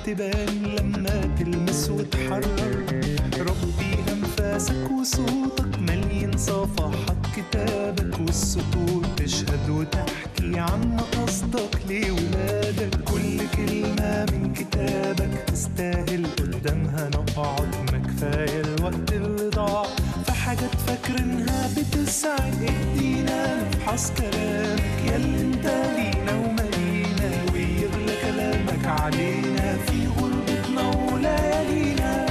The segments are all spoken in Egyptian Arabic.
تبان لما تلمس وتحرر ربي أنفاسك وصوتك مليان صفحات كتابك والسطور تشهد وتحكي عن قصدك لولادك كل كلمة من كتابك تستاهل قدامها نقعد ما كفاية الوقت اللي ضاع في حاجات فاكرينها بتسعد ايدينا نفحص كلامك ياللي انت لينا ومالينا ويغلى كلامك علينا في غربتنا وليالينا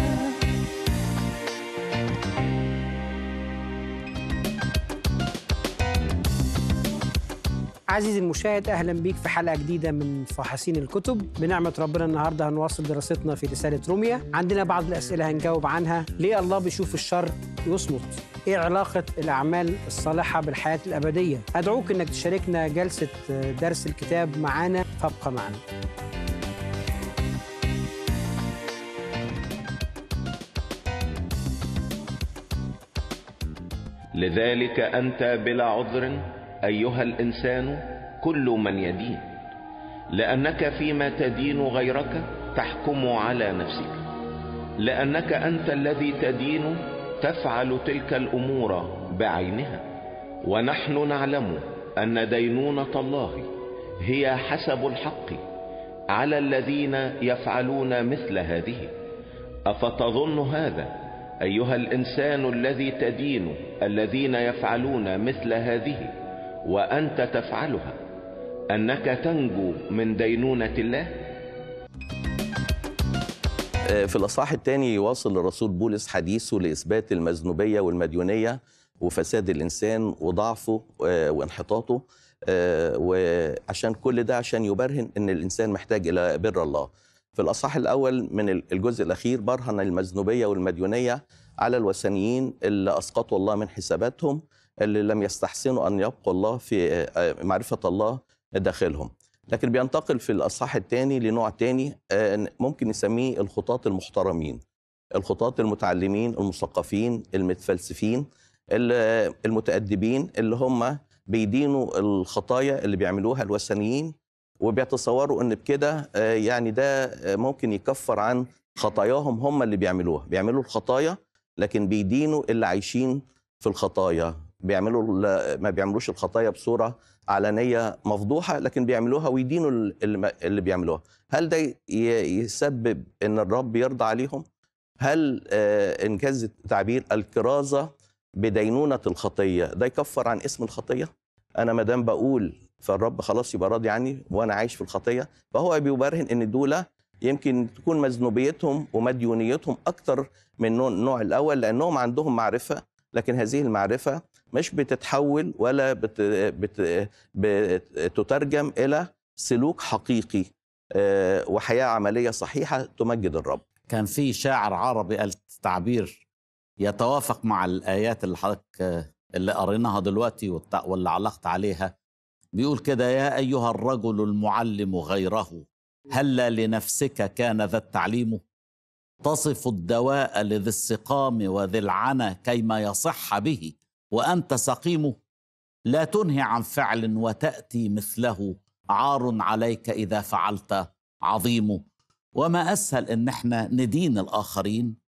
عزيزي المشاهد اهلا بيك في حلقه جديده من فحاسين الكتب بنعمه ربنا النهارده هنواصل دراستنا في رساله روميا عندنا بعض الاسئله هنجاوب عنها ليه الله بيشوف الشر يصمت ايه علاقه الاعمال الصالحه بالحياه الابديه ادعوك انك تشاركنا جلسه درس الكتاب معانا فابقى معنا لذلك انت بلا عذر ايها الانسان كل من يدين لانك فيما تدين غيرك تحكم على نفسك لانك انت الذي تدين تفعل تلك الامور بعينها ونحن نعلم ان دينونه الله هي حسب الحق على الذين يفعلون مثل هذه افتظن هذا ايها الانسان الذي تدين الذين يفعلون مثل هذه وانت تفعلها انك تنجو من دينونه الله في الأصحاح الثاني يواصل الرسول بولس حديثه لإثبات المذنوبية والمديونية وفساد الإنسان وضعفه وانحطاطه وعشان كل ده عشان يبرهن أن الإنسان محتاج إلى بر الله في الأصحاح الأول من الجزء الأخير برهن المذنوبية والمديونية على الوثنيين اللي أسقطوا الله من حساباتهم اللي لم يستحسنوا أن يبقوا الله في معرفة الله داخلهم لكن بينتقل في الأصحاح الثاني لنوع تاني ممكن نسميه الخطاة المحترمين الخطاة المتعلمين المثقفين المتفلسفين المتأدبين اللي هم بيدينوا الخطايا اللي بيعملوها الوثنيين وبيتصوروا ان بكده يعني ده ممكن يكفر عن خطاياهم هم اللي بيعملوها بيعملوا الخطايا لكن بيدينوا اللي عايشين في الخطايا بيعملوا ما بيعملوش الخطايا بصوره علنيه مفضوحه لكن بيعملوها ويدينوا اللي بيعملوها هل ده يسبب ان الرب يرضى عليهم هل انجاز التعبير الكرازه بدينونه الخطيه ده يكفر عن اسم الخطيه انا ما دام بقول فالرب خلاص يبقى راضي عني وانا عايش في الخطيه فهو بيبرهن ان دول يمكن تكون مذنوبيتهم ومديونيتهم اكتر من النوع الاول لانهم عندهم معرفه لكن هذه المعرفه مش بتتحول ولا بت بت بتترجم الى سلوك حقيقي وحياه عمليه صحيحه تمجد الرب. كان في شاعر عربي قال تعبير يتوافق مع الايات اللي حضرتك اللي قريناها دلوقتي واللي علقت عليها بيقول كده يا ايها الرجل المعلم غيره هلا لنفسك كان ذا التعليم تصف الدواء لذي السقام وذي العنا كيما يصح به وانت سقيم لا تنهي عن فعل وتاتي مثله عار عليك اذا فعلت عظيم وما اسهل ان احنا ندين الاخرين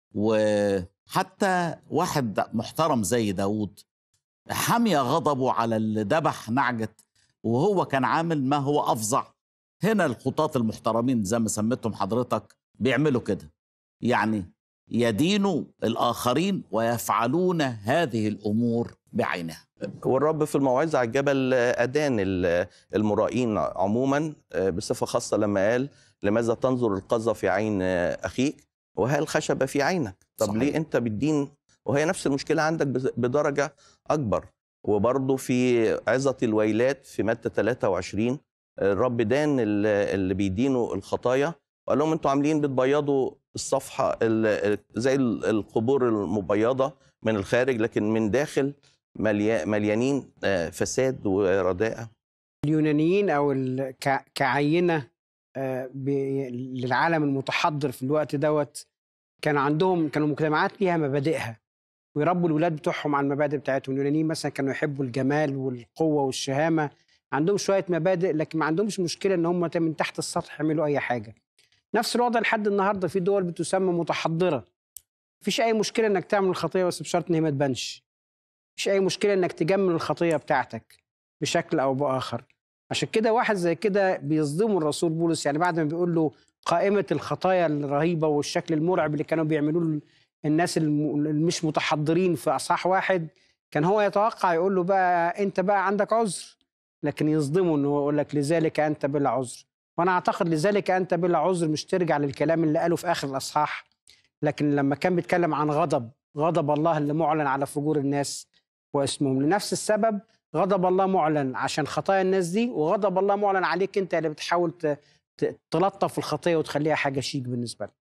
وحتى واحد محترم زي داود حمي غضبه على اللي ذبح نعجة وهو كان عامل ما هو أفظع هنا الخطاة المحترمين زي ما سميتهم حضرتك بيعملوا كده يعني يدينوا الآخرين ويفعلون هذه الأمور بعينها والرب في الموعظة على الجبل أدان المرائين عموما بصفة خاصة لما قال لماذا تنظر القذى في عين أخيك وهل الخشبة في عينك طب صحيح. ليه أنت بالدين وهي نفس المشكلة عندك بدرجة أكبر وبرضه في عظة الويلات في مادة 23 الرب دان اللي بيدينوا الخطايا وقال لهم انتوا عاملين بتبيضوا الصفحة زي القبور المبيضة من الخارج لكن من داخل مليانين فساد ورداءة اليونانيين أو كعينة للعالم المتحضر في الوقت دوت كان عندهم كانوا مجتمعات ليها مبادئها ويربوا الولاد بتوعهم على المبادئ بتاعتهم اليونانيين مثلا كانوا يحبوا الجمال والقوه والشهامه عندهم شويه مبادئ لكن ما عندهمش مشكله ان هم من تحت السطح يعملوا اي حاجه نفس الوضع لحد النهارده في دول بتسمى متحضره مفيش اي مشكله انك تعمل الخطيه بس بشرط ان هي ما تبانش مفيش اي مشكله انك تجمل الخطيه بتاعتك بشكل او باخر عشان كده واحد زي كده بيصدمه الرسول بولس يعني بعد ما بيقول له قائمه الخطايا الرهيبه والشكل المرعب اللي كانوا بيعملوه الناس الم- المش متحضرين في اصحاح واحد كان هو يتوقع يقول له بقى انت بقى عندك عذر لكن يصدمه انه يقول لك لذلك انت بلا عذر وانا اعتقد لذلك انت بلا عذر مش ترجع للكلام اللي قاله في اخر الاصحاح لكن لما كان بيتكلم عن غضب غضب الله اللي معلن على فجور الناس واسمهم لنفس السبب غضب الله معلن عشان خطايا الناس دي وغضب الله معلن عليك انت اللي بتحاول ت- ت- تلطف الخطيه وتخليها حاجه شيك بالنسبه لك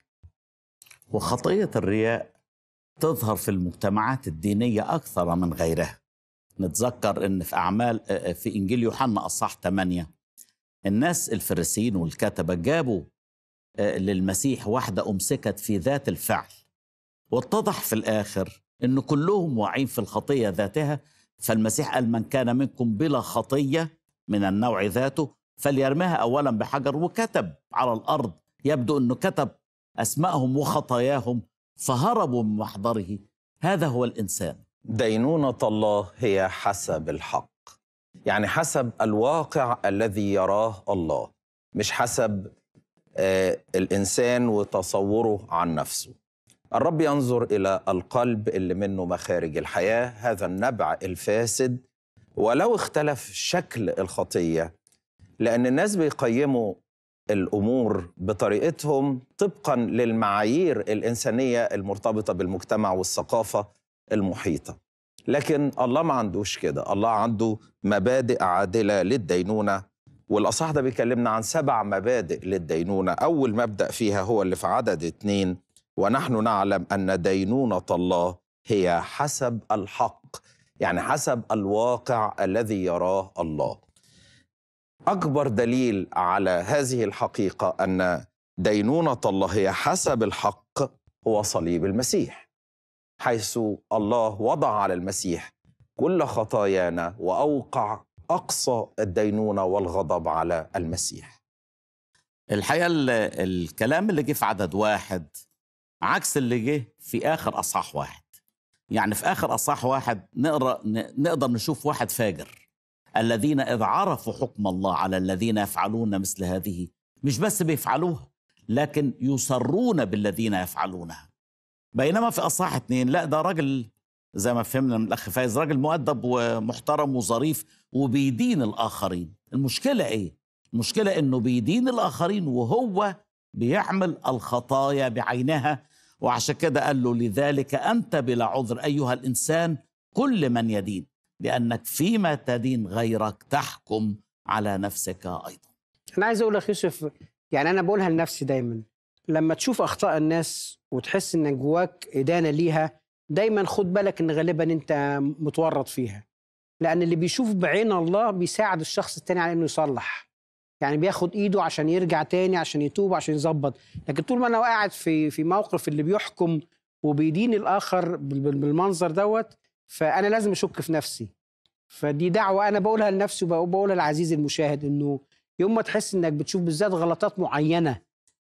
وخطية الرياء تظهر في المجتمعات الدينية أكثر من غيرها نتذكر أن في أعمال في إنجيل يوحنا أصح 8 الناس الفريسيين والكتبة جابوا آه، للمسيح واحدة أمسكت في ذات الفعل واتضح في الآخر أن كلهم واعين في الخطية ذاتها فالمسيح قال من كان منكم بلا خطية من النوع ذاته فليرميها أولا بحجر وكتب على الأرض يبدو أنه كتب أسماءهم وخطاياهم فهربوا من محضره هذا هو الإنسان دينونة الله هي حسب الحق يعني حسب الواقع الذي يراه الله مش حسب آه الإنسان وتصوره عن نفسه الرب ينظر إلى القلب اللي منه مخارج الحياة هذا النبع الفاسد ولو اختلف شكل الخطية لأن الناس بيقيموا الأمور بطريقتهم طبقا للمعايير الإنسانية المرتبطة بالمجتمع والثقافة المحيطة لكن الله ما عندوش كده الله عنده مبادئ عادلة للدينونة والأصح ده بيكلمنا عن سبع مبادئ للدينونة أول مبدأ فيها هو اللي في عدد اتنين ونحن نعلم أن دينونة الله هي حسب الحق يعني حسب الواقع الذي يراه الله أكبر دليل على هذه الحقيقة أن دينونة الله هي حسب الحق هو صليب المسيح حيث الله وضع على المسيح كل خطايانا واوقع اقصى الدينونه والغضب على المسيح. الحقيقة ال- الكلام اللي جه في عدد واحد عكس اللي جه في آخر أصحاح واحد يعني في آخر أصحاح واحد نقرأ ن- نقدر نشوف واحد فاجر الذين إذ عرفوا حكم الله على الذين يفعلون مثل هذه مش بس بيفعلوها لكن يصرون بالذين يفعلونها بينما في أصحاح اتنين لا ده راجل زي ما فهمنا من الأخ فايز راجل مؤدب ومحترم وظريف وبيدين الآخرين المشكلة إيه؟ المشكلة إنه بيدين الآخرين وهو بيعمل الخطايا بعينها وعشان كده قال له لذلك أنت بلا عذر أيها الإنسان كل من يدين لأنك فيما تدين غيرك تحكم على نفسك أيضا انا عايز اقول لك يوسف يعني انا بقولها لنفسي دايما لما تشوف اخطاء الناس وتحس ان جواك ادانه ليها دايما خد بالك ان غالبا انت متورط فيها لان اللي بيشوف بعين الله بيساعد الشخص التاني على انه يصلح يعني بياخد ايده عشان يرجع تاني عشان يتوب عشان يظبط لكن طول ما انا قاعد في في موقف اللي بيحكم وبيدين الاخر بال- بال- بالمنظر دوت فانا لازم اشك في نفسي فدي دعوه انا بقولها لنفسي وبقولها لعزيزي المشاهد انه يوم ما تحس انك بتشوف بالذات غلطات معينه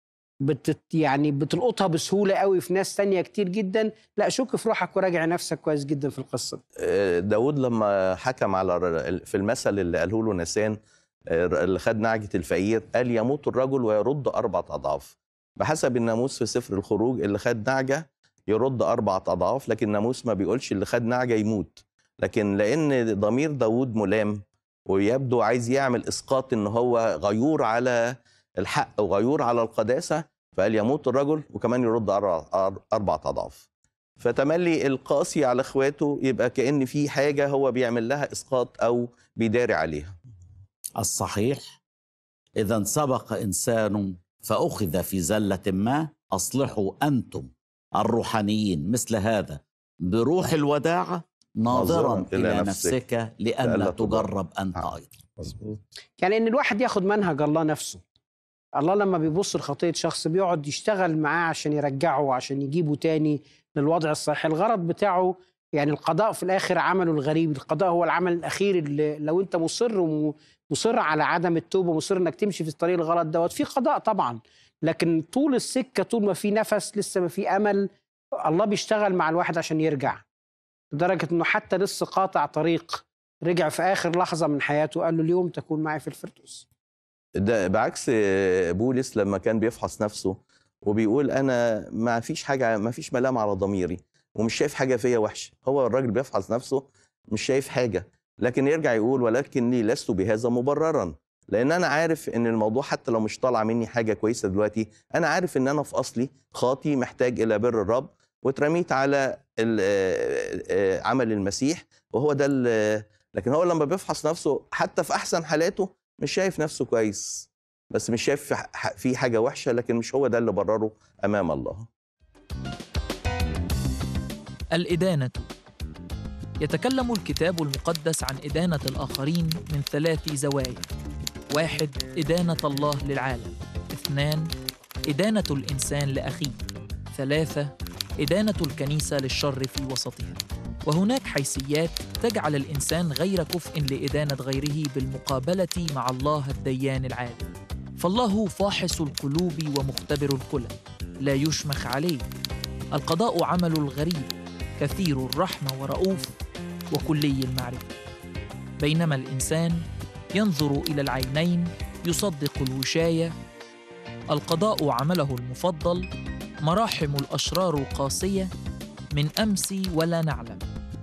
بتت يعني بتلقطها بسهوله قوي في ناس تانية كتير جدا لا شك في روحك وراجع نفسك كويس جدا في القصه دي. آه، داود لما حكم على الر- في المثل اللي قاله له نسان آه، اللي خد نعجة الفقير قال يموت الرجل ويرد أربعة أضعاف بحسب الناموس في سفر الخروج اللي خد نعجة يرد أربعة أضعاف لكن الناموس ما بيقولش اللي خد نعجة يموت لكن لأن ضمير داود ملام ويبدو عايز يعمل إسقاط إن هو غيور على الحق وغيور على القداسة فقال يموت الرجل وكمان يرد أربعة أربعة أضعاف فتملي القاسي على اخواته يبقى كأن في حاجة هو بيعمل لها إسقاط أو بيداري عليها الصحيح إذا سبق إنسان فأخذ في زلة ما أصلحوا أنتم الروحانيين مثل هذا بروح الوداعة ناظرا ناظراً إلى إلى نفسك نفسك لئلا لئلا تجرب أنت آه. أيضا مظبوط يعني ان الواحد ياخد منهج الله نفسه الله لما بيبص لخطيه شخص بيقعد يشتغل معاه عشان يرجعه عشان يجيبه تاني للوضع الصحيح الغرض بتاعه يعني القضاء في الاخر عمله الغريب القضاء هو العمل الاخير اللي لو انت مصر ومصر على عدم التوبه مصر انك تمشي في الطريق الغلط دوت في قضاء طبعا لكن طول السكه طول ما في نفس لسه ما في امل الله بيشتغل مع الواحد عشان يرجع لدرجه انه حتى لسه قاطع طريق رجع في اخر لحظه من حياته قال له اليوم تكون معي في الفردوس ده بعكس بولس لما كان بيفحص نفسه وبيقول انا ما فيش حاجه ما فيش ملام على ضميري ومش شايف حاجه فيا وحشه هو الراجل بيفحص نفسه مش شايف حاجه لكن يرجع يقول ولكني لست بهذا مبررا لان انا عارف ان الموضوع حتى لو مش طالع مني حاجه كويسه دلوقتي انا عارف ان انا في اصلي خاطي محتاج الى بر الرب واترميت على ال- آه، آه، عمل المسيح وهو ده ال- لكن هو لما بيفحص نفسه حتى في احسن حالاته مش شايف نفسه كويس بس مش شايف في ح- في حاجه وحشه لكن مش هو ده اللي برره امام الله الإدانة يتكلم الكتاب المقدس عن إدانة الآخرين من ثلاث زوايا واحد إدانة الله للعالم اثنان إدانة الإنسان لأخيه ثلاثة إدانة الكنيسة للشر في وسطها وهناك حيثيات تجعل الإنسان غير كفء لإدانة غيره بالمقابلة مع الله الديان العادل فالله فاحص القلوب ومختبر الكلى لا يشمخ عليه القضاء عمل الغريب كثير الرحمة ورؤوف وكلي المعرفة بينما الإنسان ينظر إلى العينين يصدق الوشاية القضاء عمله المفضل مراحم الأشرار قاسية من أمس ولا نعلم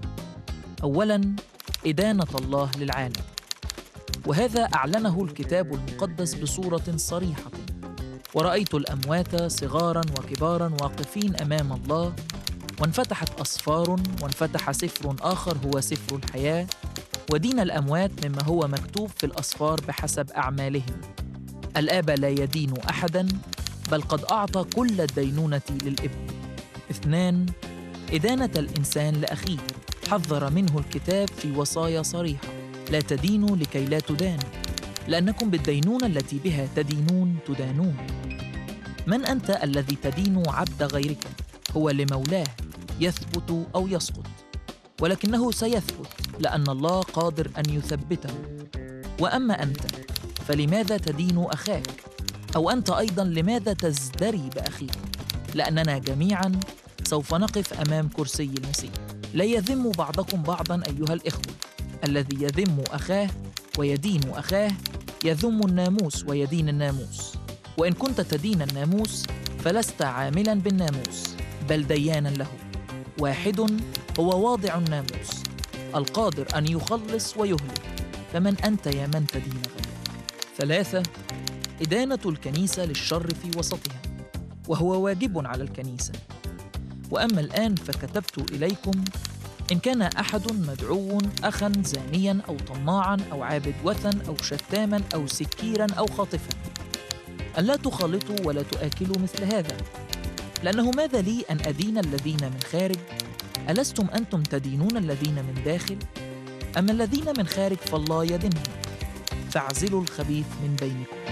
أولاً إدانة الله للعالم وهذا أعلنه الكتاب المقدس بصورة صريحة ورأيت الأموات صغارا وكبارا واقفين أمام الله وانفتحت أصفار وانفتح سفر آخر هو سفر الحياة ودين الأموات مما هو مكتوب في الأصفار بحسب أعمالهم الآب لا يدين أحدا بل قد أعطى كل الدينونة للابن اثنان إدانة الإنسان لأخيه حذر منه الكتاب في وصايا صريحة لا تدينوا لكي لا تدانوا لأنكم بالدينونة التي بها تدينون تدانون من أنت الذي تدين عبد غيرك هو لمولاه يثبت أو يسقط ولكنه سيثبت لأن الله قادر أن يثبته وأما أنت فلماذا تدين أخاك أو أنت أيضا لماذا تزدري بأخيك لأننا جميعا سوف نقف أمام كرسي المسيح لا يذم بعضكم بعضا أيها الإخوة الذي يذم أخاه ويدين أخاه يذم الناموس ويدين الناموس وإن كنت تدين الناموس فلست عاملا بالناموس بل ديانا له واحد هو واضع الناموس القادر أن يخلص ويهلك فمن أنت يا من تدين غيرك ثلاثة إدانة الكنيسة للشر في وسطها وهو واجب على الكنيسة وأما الآن فكتبت إليكم إن كان أحد مدعو أخا زانيا أو طماعا أو عابد وثن أو شتاما أو سكيرا أو خاطفا ألا تخالطوا ولا تآكلوا مثل هذا لأنه ماذا لي أن أدين الذين من خارج ألستم أنتم تدينون الذين من داخل أما الذين من خارج فالله يدينهم فاعزلوا الخبيث من بينكم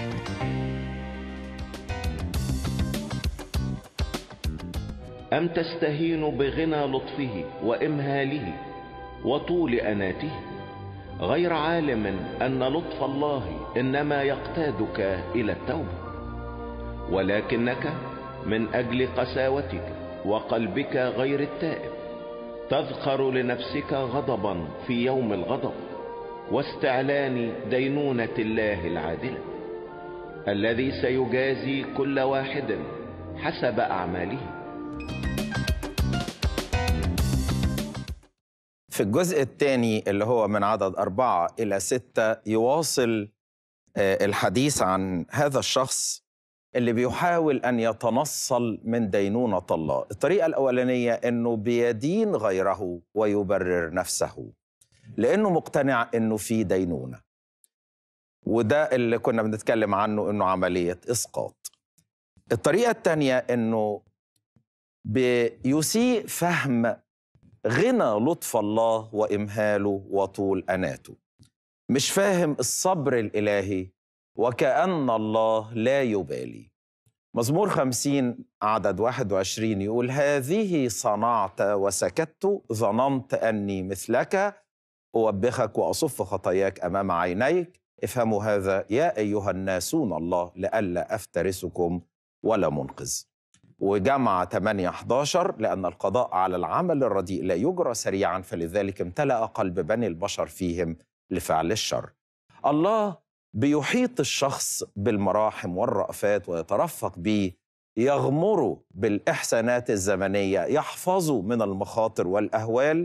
أم تستهين بغنى لطفه وإمهاله وطول أناته غير عالم أن لطف الله إنما يقتادك إلى التوبة ولكنك من أجل قساوتك وقلبك غير التائب تذخر لنفسك غضبا في يوم الغضب واستعلان دينونة الله العادلة الذي سيجازي كل واحد حسب أعماله في الجزء الثاني اللي هو من عدد أربعة إلى ستة يواصل آه، الحديث عن هذا الشخص اللي بيحاول أن يتنصل من دينونة الله الطريقة الأولانية أنه بيدين غيره ويبرر نفسه لأنه مقتنع أنه في دينونة وده اللي كنا بنتكلم عنه أنه عملية إسقاط الطريقة الثانية أنه بيسيء فهم غنى لطف الله وامهاله وطول اناته مش فاهم الصبر الالهي وكأن الله لا يبالي مزمور خمسين عدد 21 يقول هذه صنعت وسكت ظننت أني مثلك أوبخك وأصف خطاياك أمام عينيك افهموا هذا يا أيها الناسون الله لئلا أفترسكم ولا منقذ وجمع 8 11 لأن القضاء على العمل الرديء لا يجرى سريعا فلذلك امتلأ قلب بني البشر فيهم لفعل الشر الله بيحيط الشخص بالمراحم والرأفات ويترفق به يغمره بالإحسانات الزمنية يحفظه من المخاطر والأهوال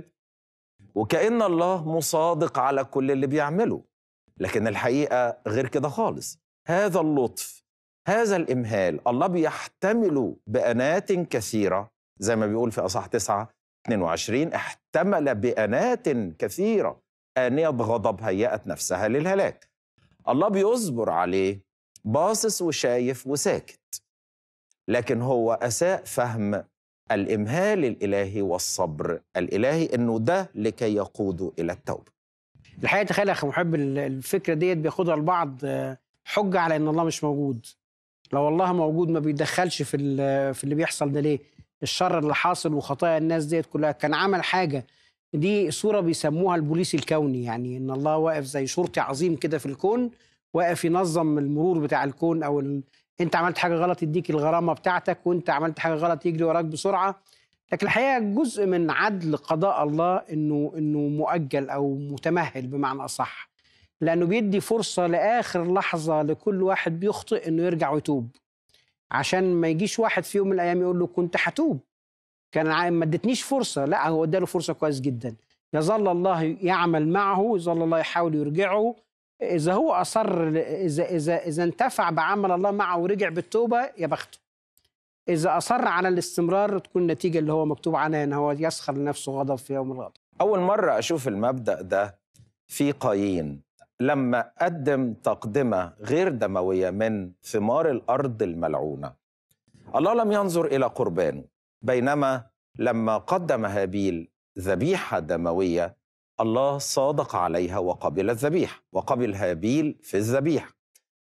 وكأن الله مصادق على كل اللي بيعمله لكن الحقيقة غير كده خالص هذا اللطف هذا الإمهال الله بيحتمله بأنات كثيرة زي ما بيقول في أصح 9 22 احتمل بأنات كثيرة آنية غضب هيأت نفسها للهلاك الله بيصبر عليه باصص وشايف وساكت لكن هو أساء فهم الإمهال الإلهي والصبر الإلهي إنه ده لكي يقوده إلى التوبة الحقيقه تخيل يا اخي محب ال- الفكره ديت بياخدها البعض آه، حجه على ان الله مش موجود لو الله موجود ما بيتدخلش في ال- في اللي بيحصل ده ليه الشر اللي حاصل وخطايا الناس ديت كلها كان عمل حاجه دي صوره بيسموها البوليس الكوني يعني ان الله واقف زي شرطي عظيم كده في الكون واقف ينظم المرور بتاع الكون او ال... انت عملت حاجه غلط يديك الغرامه بتاعتك وانت عملت حاجه غلط يجري وراك بسرعه لكن الحقيقه جزء من عدل قضاء الله انه انه مؤجل او متمهل بمعنى اصح لانه بيدي فرصه لاخر لحظه لكل واحد بيخطئ انه يرجع ويتوب عشان ما يجيش واحد في يوم من الايام يقول له كنت هتوب كان عا- ما ادتنيش فرصه لا هو اداله فرصه كويس جدا يظل الله يعمل معه يظل الله يحاول يرجعه اذا هو اصر اذا اذا اذا انتفع بعمل الله معه ورجع بالتوبه يا بخته اذا اصر على الاستمرار تكون النتيجه اللي هو مكتوب عنها ان هو يسخر لنفسه غضب في يوم الغضب أول مرة أشوف المبدأ ده في قايين لما قدم تقدمة غير دموية من ثمار الأرض الملعونة الله لم ينظر إلى قربانه بينما لما قدم هابيل ذبيحة دموية الله صادق عليها وقبل الذبيحة وقبل هابيل في الذبيحة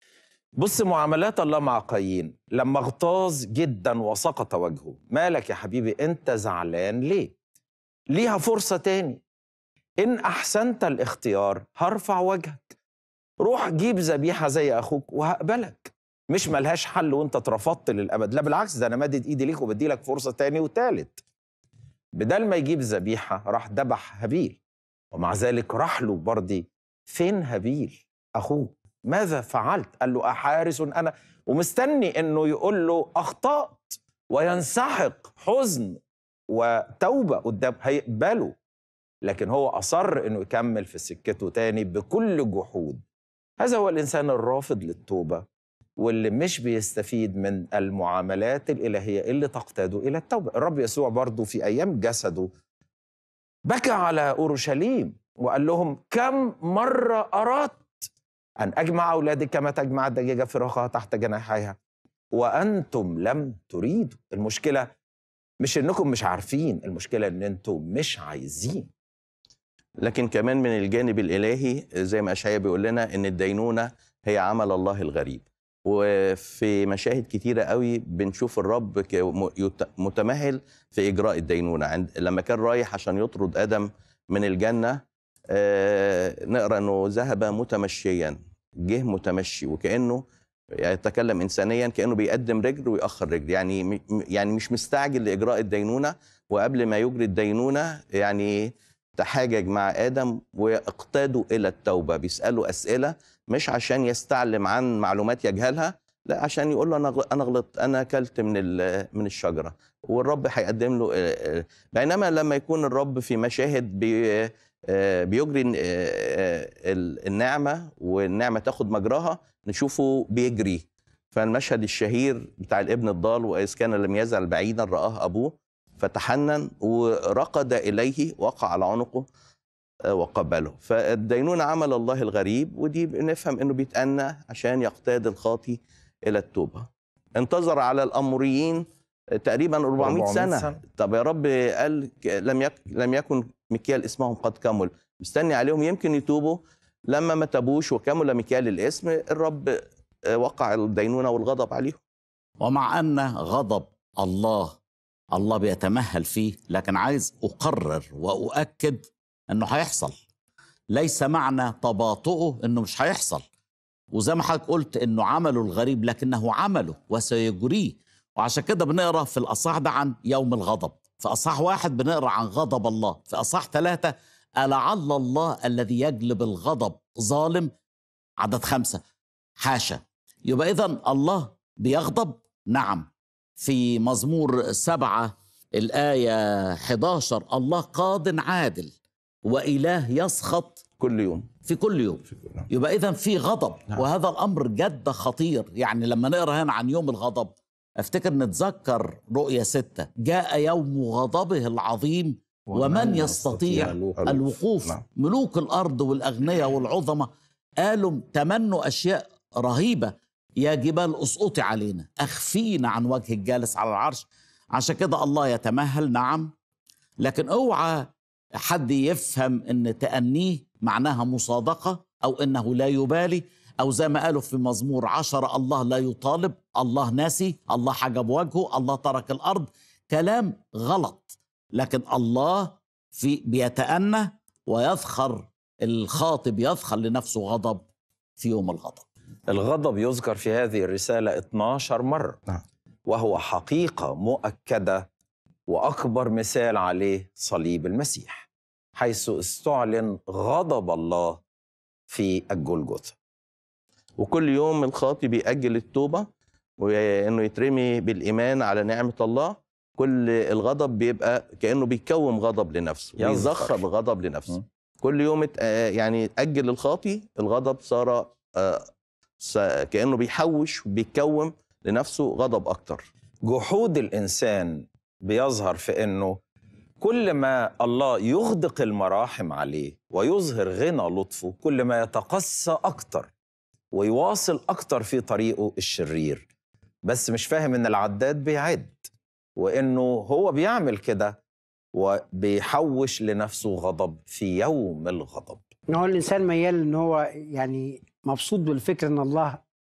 بص معاملات الله مع قايين لما اغتاظ جدا وسقط وجهه مالك يا حبيبي انت زعلان ليه ليها فرصة تاني إن أحسنت الاختيار هرفع وجهك روح جيب ذبيحة زي أخوك وهقبلك مش ملهاش حل وانت اترفضت للأبد لا بالعكس ده أنا مادد إيدي ليك وبدي لك فرصة تاني وتالت بدل ما يجيب ذبيحة راح ذبح هابيل ومع ذلك راح له بردي فين هابيل أخوك ماذا فعلت قال له أحارس أنا ومستني أنه يقول له أخطأت وينسحق حزن وتوبة قدام هيقبله لكن هو أصر أنه يكمل في سكته تاني بكل جحود هذا هو الإنسان الرافض للتوبة واللي مش بيستفيد من المعاملات الإلهية اللي تقتاده إلى التوبة الرب يسوع برضو في أيام جسده بكى على أورشليم وقال لهم كم مرة أردت أن أجمع أولادي كما تجمع الدجاجة فراخها تحت جناحيها وأنتم لم تريدوا المشكلة مش إنكم مش عارفين المشكلة إن أنتم مش عايزين لكن كمان من الجانب الالهي زي ما اشعياء بيقول لنا ان الدينونه هي عمل الله الغريب وفي مشاهد كتيره قوي بنشوف الرب ك- م- يت- متمهل في اجراء الدينونه عند لما كان رايح عشان يطرد ادم من الجنه آه، نقرا انه ذهب متمشيا جه متمشي وكانه يتكلم انسانيا كانه بيقدم رجل ويأخر رجل يعني م- م- يعني مش مستعجل لاجراء الدينونه وقبل ما يجري الدينونه يعني تحاجج مع ادم واقتادوا الى التوبه بيسالوا اسئله مش عشان يستعلم عن معلومات يجهلها لا عشان يقول له انا غل- انا غلطت انا اكلت من ال- من الشجره والرب هيقدم له آه، آه، بينما لما يكون الرب في مشاهد بي آه، بيجري آه، آه، ال- النعمه والنعمه تاخد مجراها نشوفه بيجري فالمشهد الشهير بتاع الابن الضال واذ كان لم يزل بعيدا راه ابوه فتحنن ورقد اليه وقع على عنقه آه، وقبله فالدينونة عمل الله الغريب ودي بنفهم انه بيتأنى عشان يقتاد الخاطي الى التوبة انتظر على الاموريين آه، تقريبا 400, 400 سنة. سنة. طب يا رب قال ك- لم يك لم يكن مكيال اسمهم قد كمل مستني عليهم يمكن يتوبوا لما ما تابوش وكمل مكيال الاسم الرب آه، وقع الدينونة والغضب عليهم ومع ان غضب الله الله بيتمهل فيه لكن عايز اقرر واؤكد انه هيحصل ليس معنى تباطؤه انه مش هيحصل وزي ما حضرتك قلت انه عمله الغريب لكنه عمله وسيجريه وعشان كده بنقرا في الاصحاح ده عن يوم الغضب في اصحاح واحد بنقرا عن غضب الله في اصحاح ثلاثة ألعل الله الذي يجلب الغضب ظالم عدد خمسة حاشا يبقى إذا الله بيغضب نعم في مزمور سبعة الآية 11 الله قاض عادل وإله يسخط كل يوم في كل يوم يبقى اذا في غضب نعم. وهذا الامر جد خطير يعني لما نقرا هنا عن يوم الغضب افتكر نتذكر رؤيا ستة جاء يوم غضبه العظيم ومن يستطيع الوقوف نعم. ملوك الارض والاغنياء والعظماء قالوا تمنوا اشياء رهيبه يا جبال اسقطي علينا اخفينا عن وجه الجالس على العرش عشان كده الله يتمهل نعم لكن اوعى حد يفهم ان تأنيه معناها مصادقة أو إنه لا يبالي أو زي ما قالوا في مزمور عشرة الله لا يطالب الله ناسي الله حجب وجهه الله ترك الأرض كلام غلط لكن الله في بيتأنى ويذخر الخاطب يذخر لنفسه غضب في يوم الغضب الغضب يذكر في هذه الرسالة 12 مرة نعم. وهو حقيقة مؤكدة وأكبر مثال عليه صليب المسيح حيث استعلن غضب الله في الجلجثة وكل يوم الخاطي بيأجل التوبة وإنه يترمي بالإيمان على نعمة الله كل الغضب بيبقى كأنه بيكوم غضب لنفسه يذكر. بيزخر الغضب لنفسه م. كل يوم ات- آه يعني أجل الخاطي الغضب صار آه، س- كأنه بيحوش وبيكوم لنفسه غضب أكتر جحود الإنسان بيظهر في أنه كل ما الله يغدق المراحم عليه ويظهر غنى لطفه كل ما يتقسى أكتر ويواصل أكتر في طريقه الشرير بس مش فاهم أن العداد بيعد وأنه هو بيعمل كده وبيحوش لنفسه غضب في يوم الغضب ان هو الانسان ميال ان هو يعني مبسوط بالفكر ان الله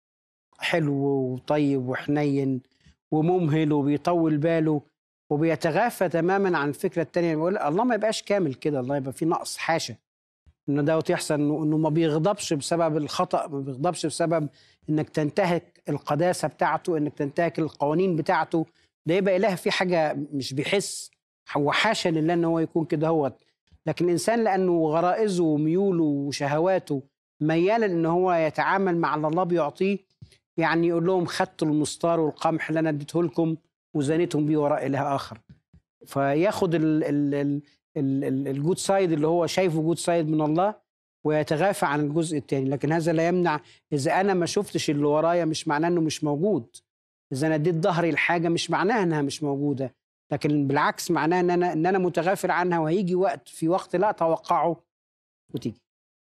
حلو وطيب وحنين وممهل وبيطول باله وبيتغافى تماما عن الفكره التانيه بيقول الله ما يبقاش كامل كده الله يبقى فيه نقص حاشا ان دوت يحصل انه انه ما بيغضبش بسبب الخطا ما بيغضبش بسبب انك تنتهك القداسه بتاعته انك تنتهك القوانين بتاعته ده يبقى اله في حاجه مش بيحس هو حاشا لله ان هو يكون كده هوت لكن الانسان لانه غرائزه وميوله وشهواته ميالا ان هو يتعامل مع اللي الله بيعطيه يعني يقول لهم خدتوا المستار والقمح اللي انا اديته لكم وزنيتهم بيه وراء اله اخر فياخد ال- ال- ال- ال- ال- الجود سايد اللي هو شايفه جود سايد من الله ويتغافى عن الجزء الثاني لكن هذا لا يمنع اذا انا ما شفتش اللي ورايا مش معناه انه مش موجود اذا انا اديت ظهري لحاجه مش معناها انها مش موجوده لكن بالعكس معناه ان انا ان انا متغافل عنها وهيجي وقت في وقت لا اتوقعه وتيجي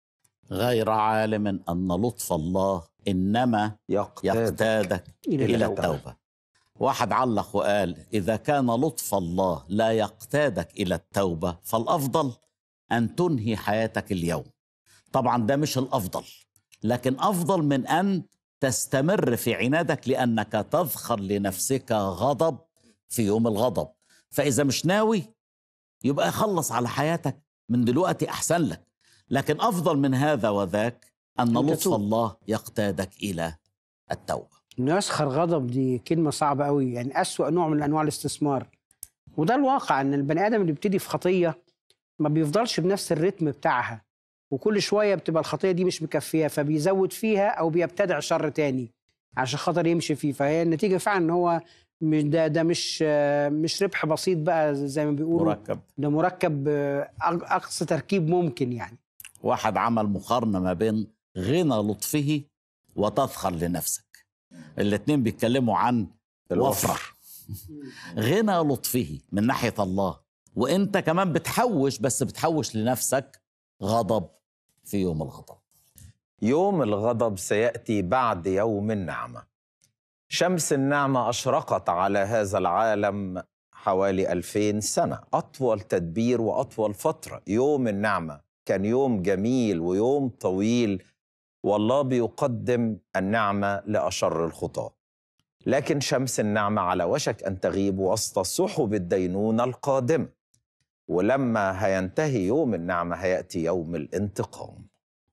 غير عالم أن لطف الله إنما يقتاد يقتادك الى إلى التوبه التوبة واحد علق وقال إذا كان لطف الله لا يقتادك إلى التوبة فالأفضل أن تنهي حياتك اليوم طبعا ده مش الأفضل لكن أفضل من أن تستمر في عنادك لأنك تذخر لنفسك غضب في يوم الغضب فإذا مش ناوي يبقى خلص على حياتك من دلوقتي أحسن لك لكن أفضل من هذا وذاك أن أن لطف تتوب. الله يقتادك إلى التوبة انه يسخر غضب دي كلمه صعبه قوي يعني اسوا نوع من انواع الاستثمار وده الواقع ان البني ادم اللي بيبتدي في خطيه ما بيفضلش بنفس الريتم بتاعها وكل شويه بتبقى الخطيه دي مش مكفيه فبيزود فيها او بيبتدع شر تاني عشان خاطر يمشي فيه فهي النتيجه فعلا ان هو مش ده ده مش آه، مش ربح بسيط بقى زي ما بيقولوا مركب ده مركب آه، أق- اقصى تركيب ممكن يعني واحد عمل مقارنة ما بين غنى لطفه وتذخر لنفسك الاتنين بيتكلموا عن الوفرة. وفرة غنى لطفه من ناحية الله وانت كمان بتحوش بس بتحوش لنفسك غضب في يوم الغضب يوم الغضب سياتي بعد يوم النعمه شمس النعمه اشرقت على هذا العالم حوالي ألفين سنه اطول تدبير واطول فتره يوم النعمه كان يوم جميل ويوم طويل والله بيقدم النعمه لاشر الخطاه لكن شمس النعمه على وشك ان تغيب وسط سحب الدينونه القادمه ولما هينتهي يوم النعمه هياتي يوم الانتقام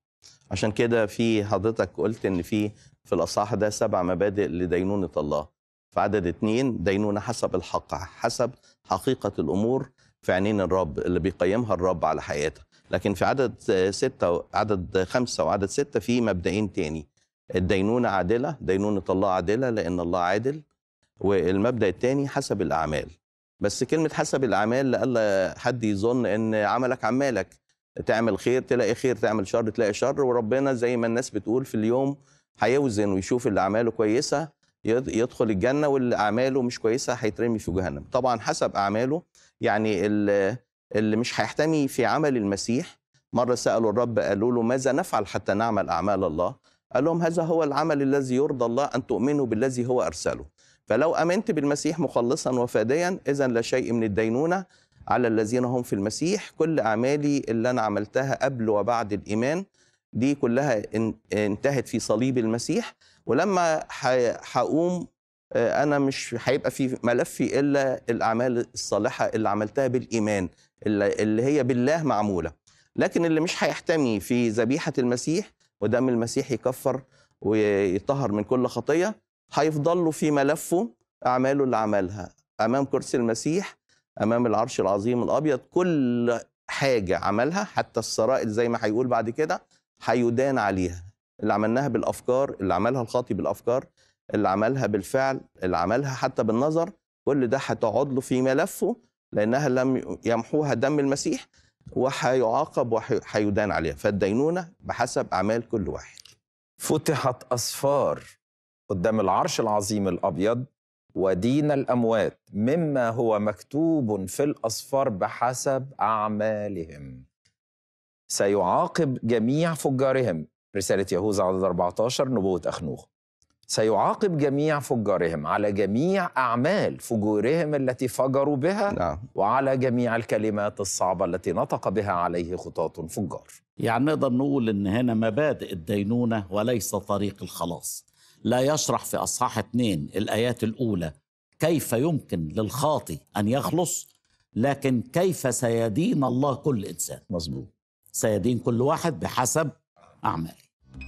عشان كده في حضرتك قلت ان في في الاصحاح ده سبع مبادئ لدينونه الله في عدد اتنين دينونه حسب الحق حسب حقيقه الامور في عينين الرب اللي بيقيمها الرب على حياتها لكن في عدد ستة عدد خمسة وعدد ستة في مبدئين تاني الدينونة عادلة دينونة الله عادلة لأن الله عادل والمبدأ التاني حسب الأعمال بس كلمة حسب الأعمال لألا حد يظن إن عملك عمالك تعمل خير تلاقي خير تعمل شر تلاقي شر وربنا زي ما الناس بتقول في اليوم هيوزن ويشوف اللي أعماله كويسة يد- يدخل الجنة واللي أعماله مش كويسة هيترمي في جهنم طبعا حسب أعماله يعني ال- اللي مش هيحتمي في عمل المسيح مرة سألوا الرب قالوا له ماذا نفعل حتى نعمل أعمال الله قال لهم هذا هو العمل الذي يرضى الله أن تؤمنوا بالذي هو أرسله فلو امنت بالمسيح مخلصا وفاديا اذا لا شيء من الدينونه على الذين هم في المسيح كل اعمالي اللي انا عملتها قبل وبعد الايمان دي كلها ان- انتهت في صليب المسيح ولما ح- هقوم آه، انا مش هيبقى في ملفي الا الاعمال الصالحه اللي عملتها بالايمان اللي اللي هي بالله معموله لكن اللي مش هيحتمي في ذبيحه المسيح ودم المسيح يكفر ويطهر من كل خطيه هيفضل له في ملفه اعماله اللي عملها امام كرسي المسيح امام العرش العظيم الابيض كل حاجه عملها حتى السرائر زي ما هيقول بعد كده هيدان عليها اللي عملناها بالافكار اللي عملها الخاطي بالافكار اللي عملها بالفعل اللي عملها حتى بالنظر كل ده هتقعد له في ملفه لانها لم يمحوها دم المسيح وهيعاقب وهيدان عليها فالدينونه بحسب اعمال كل واحد فتحت أسفار قدام العرش العظيم الأبيض ودين الأموات مما هو مكتوب في الأسفار بحسب أعمالهم سيعاقب جميع فجارهم رسالة يهوذا عدد 14 نبوة أخنوخ سيعاقب جميع فجارهم على جميع أعمال فجورهم التي فجروا بها نعم وعلى جميع الكلمات الصعبة التي نطق بها عليه خطاة فجار يعني نقدر نقول ان هنا مبادئ الدينونه وليس طريق الخلاص لا يشرح في اصحاح اثنين الايات الاولى كيف يمكن للخاطي ان يخلص لكن كيف سيدين الله كل انسان مظبوط سيدين كل واحد بحسب اعماله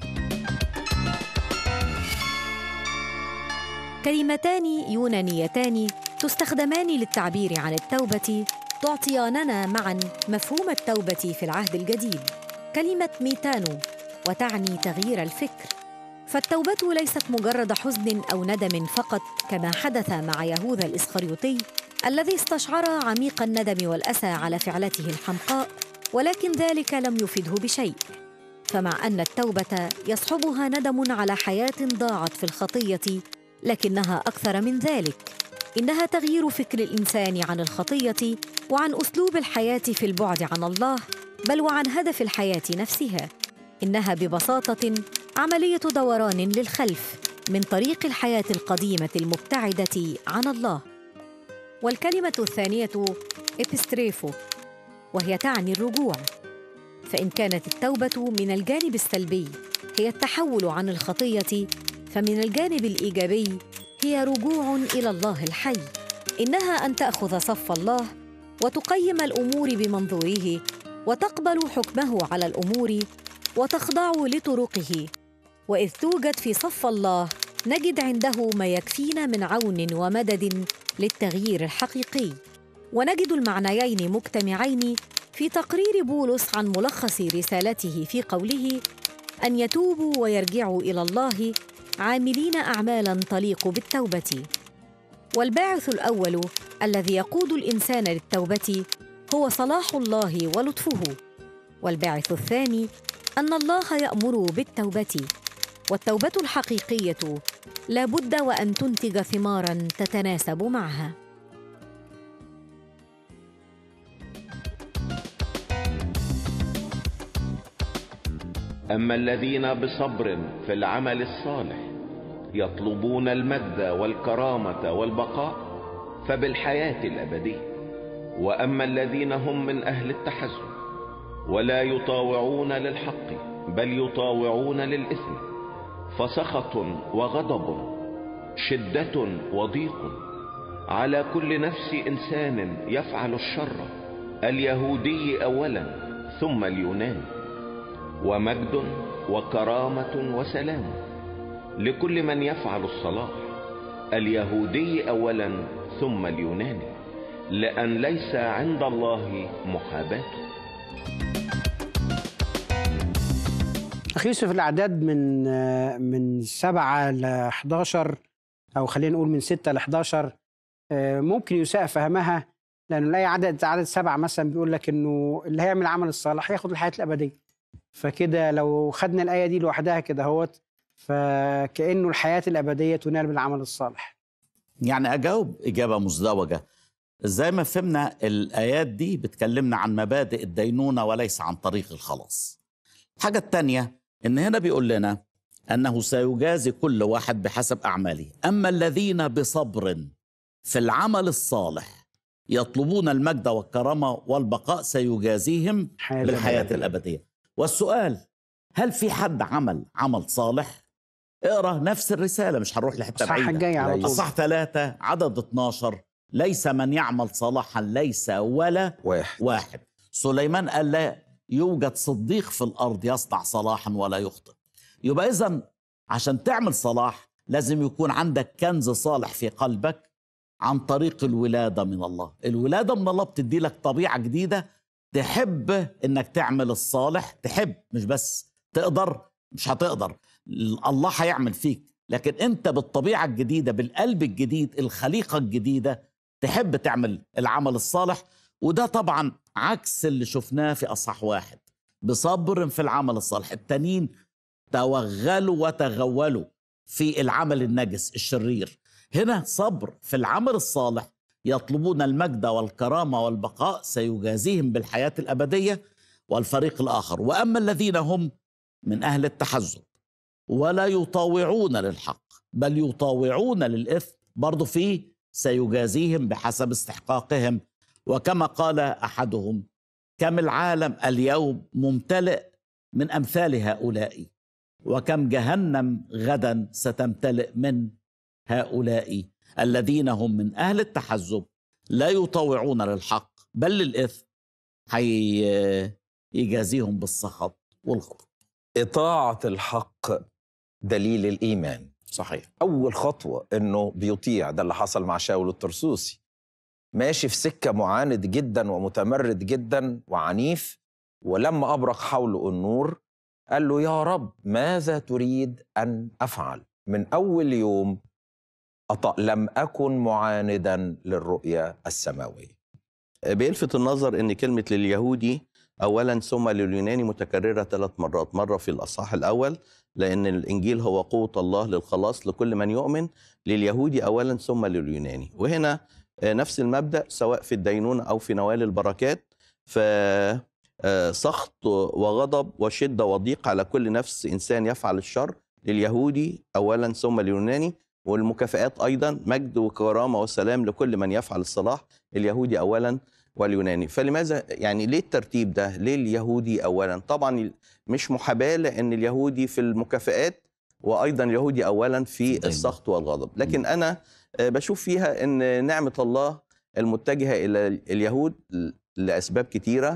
كلمتان يونانيتان تستخدمان للتعبير عن التوبة تعطياننا معا مفهوم التوبة في العهد الجديد كلمة ميتانو وتعني تغيير الفكر فالتوبة ليست مجرد حزن أو ندم فقط كما حدث مع يهوذا الإسخريوطي الذي استشعر عميق الندم والأسى على فعلته الحمقاء ولكن ذلك لم يفده بشيء فمع أن التوبة يصحبها ندم على حياة ضاعت في الخطية لكنها اكثر من ذلك انها تغيير فكر الانسان عن الخطيه وعن اسلوب الحياه في البعد عن الله بل وعن هدف الحياه نفسها انها ببساطه عمليه دوران للخلف من طريق الحياه القديمه المبتعده عن الله والكلمه الثانيه ابستريفو وهي تعني الرجوع فان كانت التوبه من الجانب السلبي هي التحول عن الخطيه فمن الجانب الايجابي هي رجوع الى الله الحي انها ان تاخذ صف الله وتقيم الامور بمنظوره وتقبل حكمه على الامور وتخضع لطرقه واذ توجد في صف الله نجد عنده ما يكفينا من عون ومدد للتغيير الحقيقي ونجد المعنيين مجتمعين في تقرير بولس عن ملخص رسالته في قوله ان يتوبوا ويرجعوا الى الله عاملين اعمالا تليق بالتوبه والباعث الاول الذي يقود الانسان للتوبه هو صلاح الله ولطفه والباعث الثاني ان الله يامر بالتوبه والتوبه الحقيقيه لا بد وان تنتج ثمارا تتناسب معها اما الذين بصبر في العمل الصالح يطلبون المجد والكرامه والبقاء فبالحياه الابديه واما الذين هم من اهل التحزن ولا يطاوعون للحق بل يطاوعون للاثم فسخط وغضب شده وضيق على كل نفس انسان يفعل الشر اليهودي اولا ثم اليوناني ومجد وكرامة وسلام لكل من يفعل الصلاح اليهودي أولا ثم اليوناني لأن ليس عند الله محاباة أخي يوسف الأعداد من آه، من 7 ل 11 أو خلينا نقول من 6 ل 11 آه، ممكن يساء فهمها لأنه الآية عدد عدد سبعة مثلا بيقول لك إنه اللي هيعمل العمل الصالح ياخد الحياة الأبدية فكده لو خدنا الآية دي لوحدها كده هوت فكأنه الحياة الأبدية تنال بالعمل الصالح يعني اجاوب اجابه مزدوجه زي ما فهمنا الايات دي بتكلمنا عن مبادئ الدينونه وليس عن طريق الخلاص الحاجه الثانيه ان هنا بيقول لنا انه سيجازي كل واحد بحسب اعماله اما الذين بصبر في العمل الصالح يطلبون المجد والكرامه والبقاء سيجازيهم حياة بالحياه الأبدية. الابديه والسؤال هل في حد عمل عمل صالح اقرا نفس الرساله مش هنروح لحته الصح بعيده الجاي على ليس. طول أصح ثلاثة عدد 12 ليس من يعمل صلاحا ليس ولا واحد واحد سليمان قال لا يوجد صديق في الأرض يصنع صلاحا ولا يخطئ يبقى إذا عشان تعمل صلاح لازم يكون عندك كنز صالح في قلبك عن طريق الولادة من الله الولادة من الله بتدي لك طبيعة جديدة تحب انك تعمل الصالح تحب مش بس تقدر مش هتقدر الله هيعمل فيك لكن انت بالطبيعة الجديدة بالقلب الجديد الخليقة الجديدة تحب تعمل العمل الصالح وده طبعا عكس اللي شفناه في أصح واحد بصبر في العمل الصالح التانيين توغلوا وتغولوا في العمل النجس الشرير هنا صبر في العمل الصالح يطلبون المجد والكرامة والبقاء سيجازيهم بالحياة الأبدية والفريق الآخر وأما الذين هم من أهل التحزب ولا يطاوعون للحق بل يطاوعون للإثم برضو في سيجازيهم بحسب استحقاقهم وكما قال أحدهم كم العالم اليوم ممتلئ من أمثال هؤلاء وكم جهنم غدا ستمتلئ من هؤلاء الذين هم من أهل التحزب لا يطاوعون للحق بل للإثم حي يجازيهم بالسخط والغضب إطاعة الحق دليل الإيمان صحيح أول خطوة إنه بيطيع ده اللي حصل مع شاول الترسوسي ماشي في سكة معاند جدا ومتمرد جدا وعنيف ولما أبرق حوله النور قال له يا رب ماذا تريد أن أفعل من أول يوم أط... لم أكن معاندا للرؤية السماوية بيلفت النظر ان كلمه لليهودي اولا ثم لليوناني متكرره ثلاث مرات مره في الاصحاح الاول لان الانجيل هو قوه الله للخلاص لكل من يؤمن لليهودي اولا ثم لليوناني وهنا آه، نفس المبدا سواء في الدينونه او في نوال البركات ف آه، سخط وغضب وشده وضيق على كل نفس انسان يفعل الشر لليهودي اولا ثم لليوناني والمكافئات ايضا مجد وكرامه وسلام لكل من يفعل الصلاح اليهودي اولا واليوناني فلماذا يعني ليه الترتيب ده ليه اليهودي اولا طبعا مش محاباه لان اليهودي في المكافئات وايضا اليهودي اولا في الدينونة. السخط والغضب لكن انا آه، بشوف فيها ان نعمه الله المتجهه الى اليهود لاسباب كتيره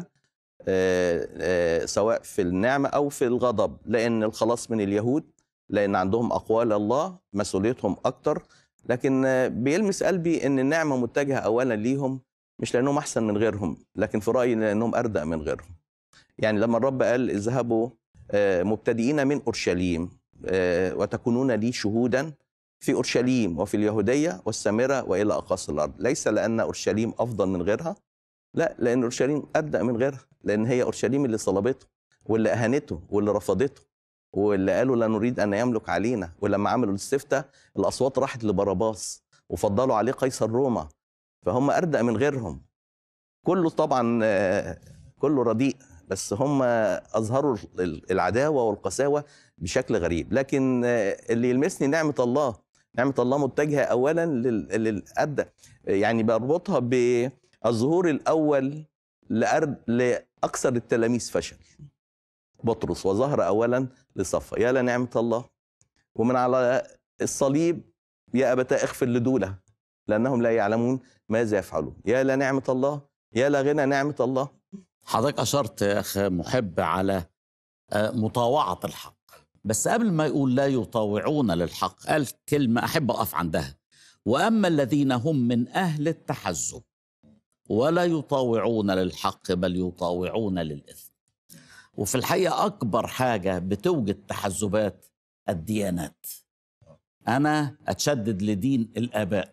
آه، آه، سواء في النعمه او في الغضب لان الخلاص من اليهود لان عندهم اقوال الله مسؤوليتهم اكتر لكن آه، بيلمس قلبي ان النعمه متجهه اولا ليهم مش لانهم احسن من غيرهم لكن في رايي لانهم اردأ من غيرهم يعني لما الرب قال اذهبوا آه، مبتدئين من اورشليم آه، وتكونون لي شهودا في اورشليم وفي اليهوديه والسامره والى اقاصي الارض ليس لان اورشليم افضل من غيرها لا لان اورشليم ابدا من غيرها لان هي اورشليم اللي صلبته واللي اهانته واللي رفضته واللي قالوا لا نريد ان يملك علينا ولما عملوا الاستفتاء الاصوات راحت لبرباس وفضلوا عليه قيصر روما فهم اردأ من غيرهم كله طبعا آه، كله رديء بس هم اظهروا ال- العداوه والقساوه بشكل غريب لكن آه، اللي يلمسني نعمه الله نعمه الله متجهه اولا لل- للأدى يعني بربطها بالظهور الاول لأرد لاكثر التلاميذ فشل بطرس وظهر اولا لصفا يا لنعمه الله ومن على الصليب يا ابتاه اغفر لدوله لانهم لا يعلمون ماذا يفعلون يا لنعمه الله يا لغنى نعمه الله حضرتك أشرت يا أخ محب على آه، مطاوعة الحق بس قبل ما يقول لا يطاوعون للحق قال كلمة أحب أقف عندها وأما الذين هم من أهل التحزب ولا يطاوعون للحق بل يطاوعون للإثم وفي الحقيقة أكبر حاجة بتوجد تحزبات الديانات أنا أتشدد لدين الآباء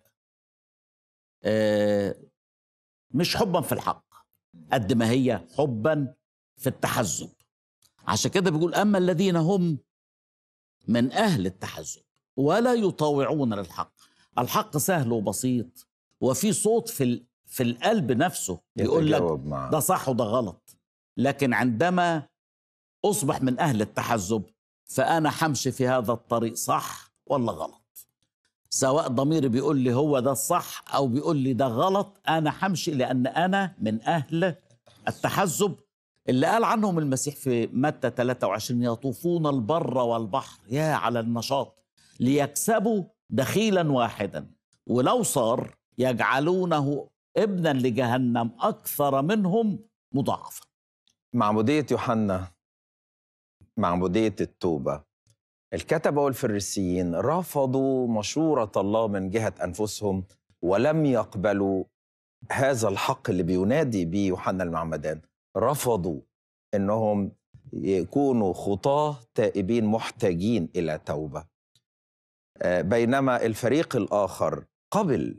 آه، مش حبا في الحق قد ما هي حبا في التحزب عشان كده بيقول أما الذين هم من أهل التحزب ولا يطاوعون للحق الحق سهل وبسيط وفي صوت في ال- في القلب نفسه يقول لك يتجاوب معه. ده صح وده غلط لكن عندما أصبح من أهل التحزب فأنا حمشي في هذا الطريق صح ولا غلط سواء ضميري بيقول لي هو ده الصح أو بيقول لي ده غلط أنا حمشي لأن أنا من أهل التحزب اللي قال عنهم المسيح في متى 23 يطوفون البر والبحر يا على النشاط ليكسبوا دخيلا واحدا ولو صار يجعلونه ابنا لجهنم أكثر منهم مضاعفة معمودية يوحنا معمودية التوبة الكتبة والفريسيين رفضوا مشورة الله من جهة أنفسهم ولم يقبلوا هذا الحق اللي بينادي به يوحنا المعمدان رفضوا انهم يكونوا خطاه تائبين محتاجين الى توبه آه، بينما الفريق الاخر قبل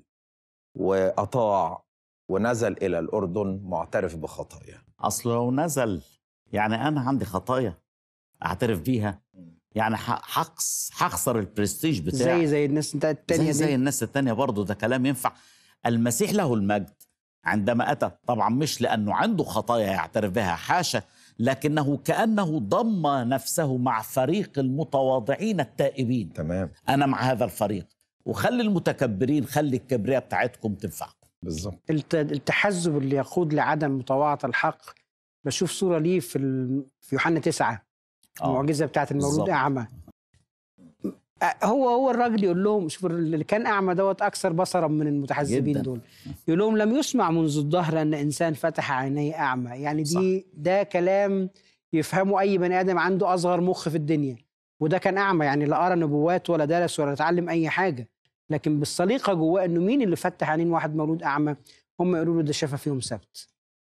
واطاع ونزل الى الاردن معترف بخطاياه أصل لو نزل يعني أنا عندي خطايا أعترف بيها يعني ح- حقص حخسر البرستيج بتاعي زي زي الناس انت التانية زي, زي دي الناس التانية برضه ده كلام ينفع المسيح له المجد عندما أتى طبعا مش لأنه عنده خطايا يعترف بها حاشا لكنه كأنه ضم نفسه مع فريق المتواضعين التائبين تمام أنا مع هذا الفريق وخلي المتكبرين خلي الكبرياء بتاعتكم تنفعكم بالظبط الت- التحزب اللي يقود لعدم مطاوعة الحق بشوف صورة ليه في ال... في يوحنا تسعة آه. المعجزة بتاعت المولود بالظبط. أعمى أ- هو هو الراجل يقول لهم شوف اللي كان أعمى دوت أكثر بصرا من المتحزبين جداً. دول يقول لهم لم يسمع منذ الظهر أن إنسان فتح عينيه أعمى يعني دي ده كلام يفهمه أي بني آدم عنده أصغر مخ في الدنيا وده كان أعمى يعني لا قرا نبوات ولا درس ولا اتعلم أي حاجة لكن بالسليقة جواه إنه مين اللي فتح عينين واحد مولود أعمى هم يقولوا له ده شافها في يوم سبت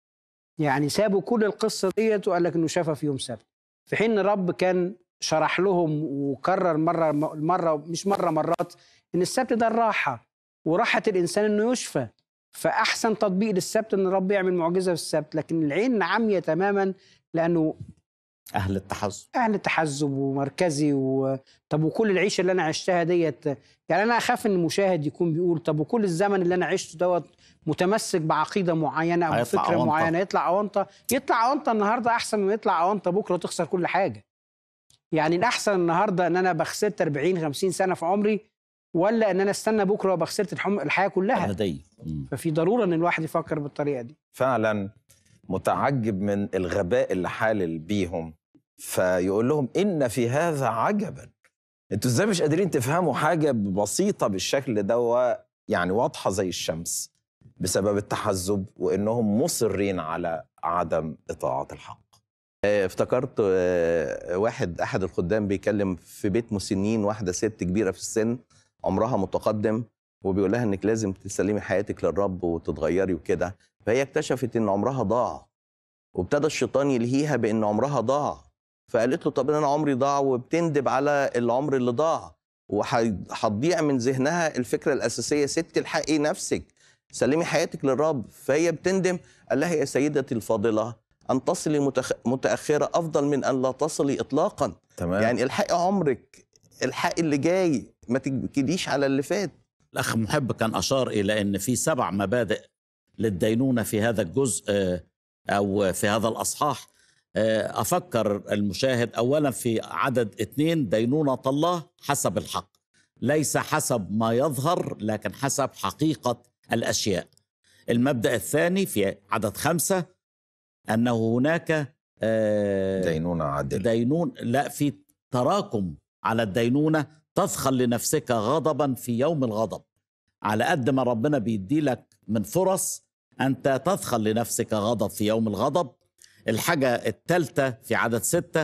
يعني سابوا كل القصة ديت وقال لك إنه شافها في يوم سبت في حين إن الرب كان شرح لهم وكرر مرة مرة مش مرة مرات إن السبت ده الراحة وراحة الإنسان إنه يشفى فأحسن تطبيق للسبت إن الرب يعمل معجزة في السبت لكن العين عامية تماما لأنه أهل التحزب أهل تحزب ومركزي و... طب وكل العيشة اللي أنا عشتها ديت يعني أنا أخاف إن المشاهد يكون بيقول طب وكل الزمن اللي أنا عشته دوت متمسك بعقيدة معينة أو هيطلع فكرة أونطة. معينة يطلع أونطة يطلع أونطة النهاردة أحسن من يطلع أونطة بكرة وتخسر كل حاجة يعني الأحسن النهاردة إن أنا بخسرت 40 50 سنة في عمري ولا إن أنا استنى بكرة وأبقى خسرت الحم... الحياة كلها أبدية مم. ففي ضرورة إن الواحد يفكر بالطريقة دي فعلا متعجب من الغباء اللي حالل بيهم فيقول لهم ان في هذا عجبا انتوا ازاي مش قادرين تفهموا حاجه بسيطه بالشكل ده و- يعني واضحه زي الشمس بسبب التحزب وانهم مصرين على عدم اطاعه الحق آه، افتكرت آه، واحد احد الخدام بيكلم في بيت مسنين واحده ست كبيره في السن عمرها متقدم وبيقول لها انك لازم تسلمي حياتك للرب وتتغيري وكده فهي اكتشفت ان عمرها ضاع وابتدى الشيطان يلهيها بان عمرها ضاع فقالت له طب انا عمري ضاع وبتندب على العمر اللي ضاع وهتضيع من ذهنها الفكره الاساسيه ست الحقي نفسك سلمي حياتك للرب فهي بتندم قال لها يا سيدتي الفاضله ان تصلي متخ... متاخره افضل من ان لا تصلي اطلاقا تمام يعني الحقي عمرك الحقي اللي جاي ما تجيليش على اللي فات الأخ محب كان أشار إلى أن في سبع مبادئ للدينونة في هذا الجزء آه، أو في هذا الأصحاح آه، أفكر المشاهد أولا في عدد اثنين دينونة الله حسب الحق ليس حسب ما يظهر لكن حسب حقيقة الأشياء المبدأ الثاني في عدد خمسة أنه هناك آه، دينونه عادله دينون لا في تراكم على الدينونة تثخل لنفسك غضبا في يوم الغضب على قد ما ربنا بيدي لك من فرص أنت تثخل لنفسك غضب في يوم الغضب الحاجة الثالثة في عدد ستة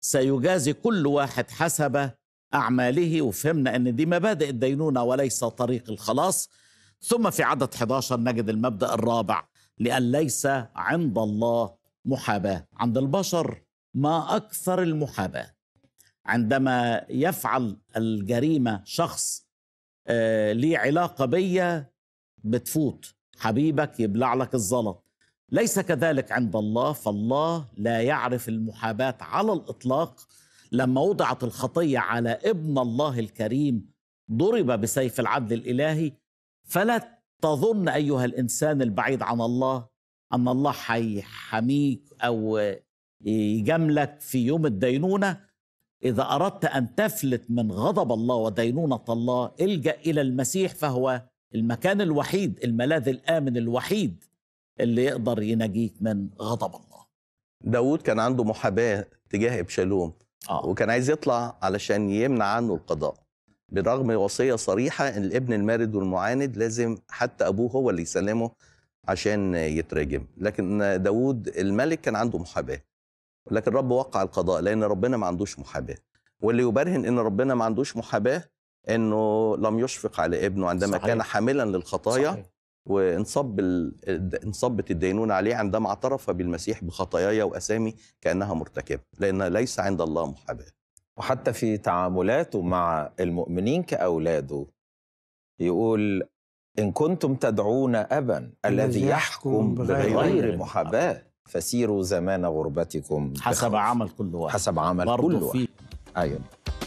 سيجازي كل واحد حسب أعماله وفهمنا أن دي مبادئ الدينونة وليس طريق الخلاص ثم في عدد 11 نجد المبدأ الرابع لأن ليس عند الله محاباة عند البشر ما أكثر المحاباة عندما يفعل الجريمة شخص آه ليه علاقة بيا بتفوت حبيبك يبلع لك الزلط ليس كذلك عند الله فالله لا يعرف المحاباة على الإطلاق لما وضعت الخطية على ابن الله الكريم ضرب بسيف العدل الإلهي فلا تظن أيها الإنسان البعيد عن الله أن الله حيحميك أو يجاملك في يوم الدينونة إذا أردت أن تفلت من غضب الله ودينونة الله الجأ إلى المسيح فهو المكان الوحيد الملاذ الآمن الوحيد اللي يقدر ينجيك من غضب الله داود كان عنده محاباة تجاه إبشالوم آه. وكان عايز يطلع علشان يمنع عنه القضاء برغم وصية صريحة إن الابن المارد والمعاند لازم حتى أبوه هو اللي يسلمه عشان يترجم لكن داود الملك كان عنده محاباة لكن الرب وقع القضاء لأن ربنا ما عندوش محاباة واللي يبرهن إن ربنا ما عندوش محاباة إنه لم يشفق على ابنه عندما صحيح. صحيح. كان حاملا للخطايا صحيح. وانصب ال... انصبت الدينونة عليه عندما اعترف بالمسيح بخطاياي وأسامي كأنها مرتكبة لأن ليس عند الله محاباة وحتى في تعاملاته مع المؤمنين كأولاده يقول إن كنتم تدعون أبا الذي يحكم بغير محاباة فسيروا زمان غربتكم حسب بخوف. عمل كل واحد حسب عمل كل برضه واحد في أيوة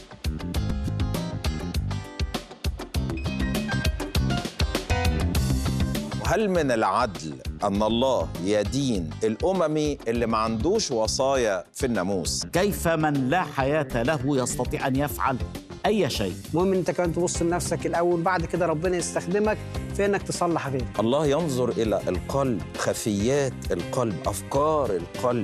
وهل من العدل أن الله يدين الأممي اللي ما عندوش وصايا في الناموس كيف من لا حياة له يستطيع أن يفعل أي شيء المهم انت كمان تبص لنفسك الاول بعد كده ربنا يستخدمك في انك تصلح غيرك الله ينظر إلى القلب خفيات القلب أفكار القلب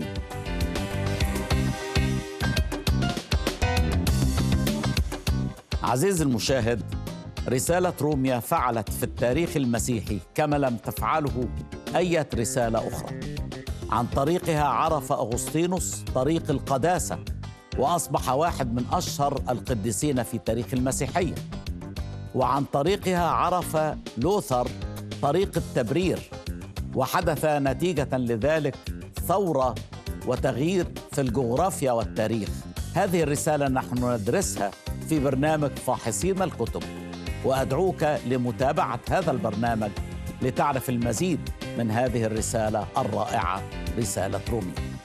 عزيزي المشاهد رسالة روميا فعلت في التاريخ المسيحي كما لم تفعله أي رسالة أخرى عن طريقها عرف أغسطينوس طريق القداسة وأصبح واحد من أشهر القديسين في تاريخ المسيحية وعن طريقها عرف لوثر طريق التبرير وحدث نتيجة لذلك ثورة وتغيير في الجغرافيا والتاريخ هذه الرسالة نحن ندرسها في برنامج فاحصين الكتب وأدعوك لمتابعة هذا البرنامج لتعرف المزيد من هذه الرسالة الرائعة رسالة روميا